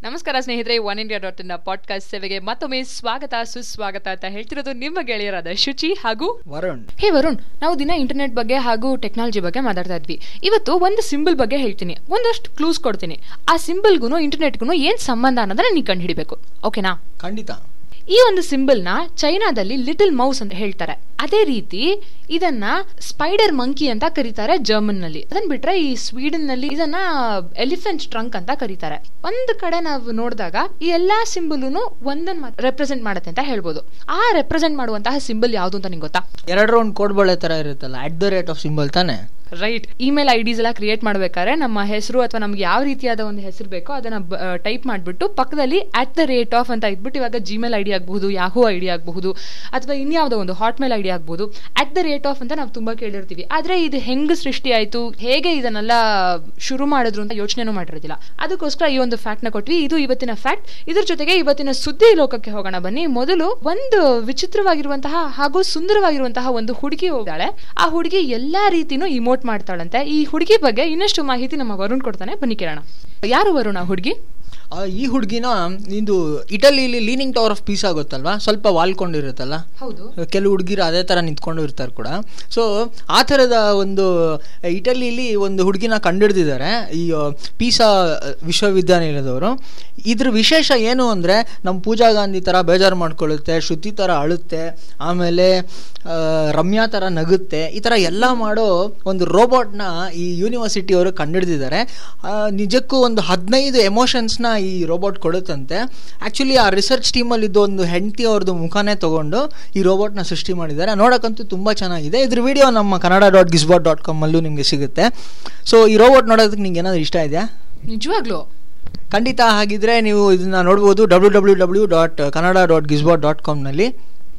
ನಮಸ್ಕಾರ ಸ್ನೇಹಿತರೆ one India dot in podcast ಸೇವೆಗೆ ಮತ್ತೊಮ್ಮೆ ಸ್ವಾಗತ ಸುಸ್ವಾಗತ ಅಂತ ಹೇಳ್ತಿರೋದು ನಿಮ್ಮ ಗೆಳೆಯರಾದ ಶುಚಿ ಹಾಗೂ ವರುಣ್ ಹೇ ವರುಣ್ ನಾವು ದಿನ ಇಂಟರ್ನೆಟ್ ಬಗ್ಗೆ ಹಾಗೂ ಟೆಕ್ನಾಲಜಿ ಬಗ್ಗೆ ಮಾತಾಡ್ತಾ ಇದ್ವಿ ಇವತ್ತು ಒಂದು ಸಿಂಬಲ್ ಬಗ್ಗೆ ಹೇಳ್ತೀನಿ ಒಂದಷ್ಟು ಕ್ಲೂಸ್ ಕೊಡ್ತೀನಿ ಆ ಸಿಂಬಲ್ಗೂ ಇಂಟರ್ನೆಟ್ಗೂ ಏನ್ ಸಂಬಂಧ ಅನ್ನೋದನ್ನ ನೀವು ಕಂಡು ಹಿಡಿಬೇಕು ಓಕೆನಾ ಖಂಡಿತ ಈ ಒಂದು ಸಿಂಬಲ್ನ ಚೈನಾದಲ್ಲಿ ಲಿಟಲ್ ಮೌಸ್ ಅಂತ ಹೇಳ್ತಾರೆ ಅದೇ ರೀತಿ ಇದನ್ನ ಸ್ಪೈಡರ್ ಮಂಕಿ ಅಂತ ಕರೀತಾರೆ ಜರ್ಮನ್ ನಲ್ಲಿ ಅದನ್ನ ಬಿಟ್ರೆ ಈ ಸ್ವೀಡನ್ ನಲ್ಲಿ ಇದನ್ನ ಎಲಿಫೆಂಟ್ ಟ್ರಂಕ್ ಅಂತ ಕರೀತಾರೆ ಒಂದ್ ಕಡೆ ನಾವು ನೋಡಿದಾಗ ಈ ಎಲ್ಲಾ ಸಿಂಬಲ್ನು ಒಂದನ್ನ ರೆಪ್ರೆಸೆಂಟ್ ಮಾಡುತ್ತೆ ಅಂತ ಹೇಳ್ಬೋದು ಆ ರೆಪ್ರೆಸೆಂಟ್ ಮಾಡುವಂತಹ ಸಿಂಬಲ್ ಯಾವುದು ಅಂತ ನಿಂಗೆ ಗೊತ್ತಾ ಎರಡು ರೌಂಡ್ ಕೋಡ್ಬಳೆ ತರ ಇರುತ್ತಲ್ಲ at the rate of symbol ತಾನೆ ರೈಟ್ ಇಮೇಲ್ ಐ ಡಿಸ್ ಎಲ್ಲ ಕ್ರಿಯೇಟ್ ಮಾಡ್ಬೇಕಾದ್ರೆ ನಮ್ಮ ಹೆಸರು ಅಥವಾ ನಮ್ಗೆ ಯಾವ ರೀತಿಯಾದ ಒಂದು ಹೆಸರು ಬೇಕೋ ಅದನ್ನ ಟೈಪ್ ಮಾಡಿಬಿಟ್ಟು ಪಕ್ಕದಲ್ಲಿ ಅಟ್ ದ ರೇಟ್ ಆಫ್ ಅಂತ ಇದ್ಬಿಟ್ಟು ಇವಾಗ ಜಿಮೇಲ್ ಐ ಡಿ ಆಗಬಹುದು ಯಾಹೂ ಐ ಡಿ ಆಗಬಹುದು ಅಥವಾ ಇನ್ಯಾವುದೋ ಒಂದು ಹಾಟ್ಮೇಲ್ ಐ ಡಿ ಆಗ್ಬೋದು ಅಟ್ ದ ರೇಟ್ ಆಫ್ ಅಂತ ನಾವು ತುಂಬಾ ಕೇಳಿರ್ತೀವಿ ಆದ್ರೆ ಇದು ಹೆಂಗ್ ಸೃಷ್ಟಿ ಆಯ್ತು ಹೇಗೆ ಇದನ್ನೆಲ್ಲ ಶುರು ಮಾಡಿದ್ರು ಅಂತ ಯೋಚನೆನೂ ಮಾಡಿರೋದಿಲ್ಲ ಅದಕ್ಕೋಸ್ಕರ ಈ ಒಂದು ಫ್ಯಾಕ್ಟ್ ನ ಕೊಟ್ವಿ ಇದು ಇವತ್ತಿನ ಫ್ಯಾಕ್ಟ್ ಇದ್ರ ಜೊತೆಗೆ ಇವತ್ತಿನ ಸುದ್ದಿ ಲೋಕಕ್ಕೆ ಹೋಗೋಣ ಬನ್ನಿ ಮೊದಲು ಒಂದು ವಿಚಿತ್ರವಾಗಿರುವಂತಹ ಹಾಗೂ ಸುಂದರವಾಗಿರುವಂತಹ ಒಂದು ಹುಡುಗಿ ಹೋಗ್ತಾಳೆ ಆ ಹುಡುಗಿ ಎಲ್ಲಾ ರೀತಿನೂ ಇಮೋಟ್ ಮಾಡ್ತಾಳಂತೆ ಈ ಹುಡುಗಿ ಬಗ್ಗೆ ಇನ್ನಷ್ಟು ಮಾಹಿತಿ ನಮ್ಮ ವರುಣ್ ಕೊಡ್ತಾನೆ ಬನ್ನಿ ಕೇಳೋಣ ಯಾರು ವರುಣ ಹುಡುಗಿ ಆ, ಈ ಹುಡುಗಿನ ಇದು ಇಟಲಿಲಿ ಲೀನಿಂಗ್ ಟವರ್ ಆಫ್ ಪೀಸ್ ಆಗುತ್ತಲ್ವಾ ಸ್ವಲ್ಪ ವಾಲ್ಕೊಂಡಿರುತ್ತಲ್ಲ ಹೌದು ಕೆಲವು ಹುಡುಗಿರು ಅದೇ ಥರ ನಿಂತ್ಕೊಂಡು ಇರ್ತಾರೆ ಕೂಡ ಸೊ ಆ ಥರದ ಒಂದು ಇಟಲಿಲಿ ಒಂದು ಹುಡುಗಿನ ಕಂಡಿಡ್ದಿದ್ದಾರೆ ಈ ಆ, ಪೀಸಾ ವಿಶ್ವವಿದ್ಯಾನಿಲಯದವರು ಇದ್ರ ವಿಶೇಷ ಏನು ಅಂದರೆ ನಮ್ಮ ಪೂಜಾ ಗಾಂಧಿ ಥರ ಬೇಜಾರು ಮಾಡ್ಕೊಳ್ಳುತ್ತೆ ಶ್ರುತಿ ಥರ ಅಳುತ್ತೆ ಆಮೇಲೆ ಆ, ರಮ್ಯಾ ಥರ ನಗುತ್ತೆ ಈ ಥರ ಎಲ್ಲ ಮಾಡೋ ಒಂದು ರೋಬೋಟ್ನ ಈ ಯೂನಿವರ್ಸಿಟಿಯವರು ಕಂಡಿಡ್ದಿದ್ದಾರೆ ಆ, ನಿಜಕ್ಕೂ ಒಂದು ಹದಿನೈದು ಎಮೋಷನ್ಸ್ನ ಈ ರೋಬೋಟ್ ಕೊಡುತ್ತಂತೆ ಆ್ಯಕ್ಚುಲಿ ಆ ರಿಸರ್ಚ್ ಟೀಮಲ್ಲಿದ್ದು ಒಂದು ಹೆಂಡತಿ ಅವ್ರದ್ದು ಮುಖಾನೇ ತಗೊಂಡು ಈ ರೋಬೋಟ್ನ ಸೃಷ್ಟಿ ಮಾಡಿದ್ದಾರೆ ನೋಡೋಕ್ಕಂತೂ ತುಂಬ ಚೆನ್ನಾಗಿದೆ ಇದ್ರ ವಿಡಿಯೋ ನಮ್ಮ ಕನ್ನಡ ಡಾಟ್ ಗಿಸ್ಬಾಟ್ ಡಾಟ್ ಕಾಮಲ್ಲೂ ನಿಮಗೆ ಸಿಗುತ್ತೆ ಸೊ ಈ ರೋಬೋಟ್ ನೋಡೋದಕ್ಕೆ ನಿಂಗೆ ಏನಾದರೂ ಇಷ್ಟ ಇದೆಯಾ ನಿಜವಾಗ್ಲೂ ಖಂಡಿತ ಹಾಗಿದ್ರೆ ನೀವು ಇದನ್ನ ನೋಡ್ಬೋದು W W W dot Kannada dot Gizbot dot ಕಾಮ್ನಲ್ಲಿ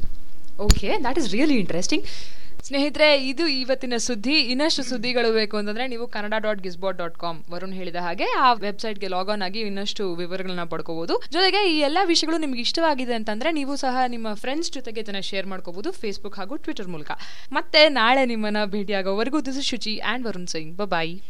okay that is really interesting ಸ್ನೇಹಿತರೆ ಇದು ಇವತ್ತಿನ ಸುದ್ದಿ ಇನ್ನಷ್ಟು ಸುದ್ದಿಗಳು ಬೇಕು ಅಂತಂದ್ರೆ ನೀವು Kannada dot Gizbot dot com Varun ಹೇಳಿದ ಹಾಗೆ ಆ ವೆಬ್ಸೈಟ್ಗೆ ಲಾಗ್ ಆಗಿ ಇನ್ನಷ್ಟು ವಿವರಗಳನ್ನ ಪಡ್ಕೋಬಹುದು ಜೊತೆಗೆ ಈ ಎಲ್ಲ ವಿಷಯಗಳು ನಿಮ್ಗೆ ಇಷ್ಟವಾಗಿದೆ ಅಂತಂದ್ರೆ ನೀವು ಸಹ ನಿಮ್ಮ ಫ್ರೆಂಡ್ಸ್ ಜೊತೆಗೆ ಇದನ್ನ ಶೇರ್ ಮಾಡ್ಕೋಬಹುದು ಫೇಸ್ಬುಕ್ ಹಾಗೂ ಟ್ವಿಟರ್ ಮೂಲಕ ಮತ್ತೆ ನಾಳೆ ನಿಮ್ಮನ್ನ ಭೇಟಿಯಾಗೋವರೆಗೂ this Shuchi and Varun Singh bye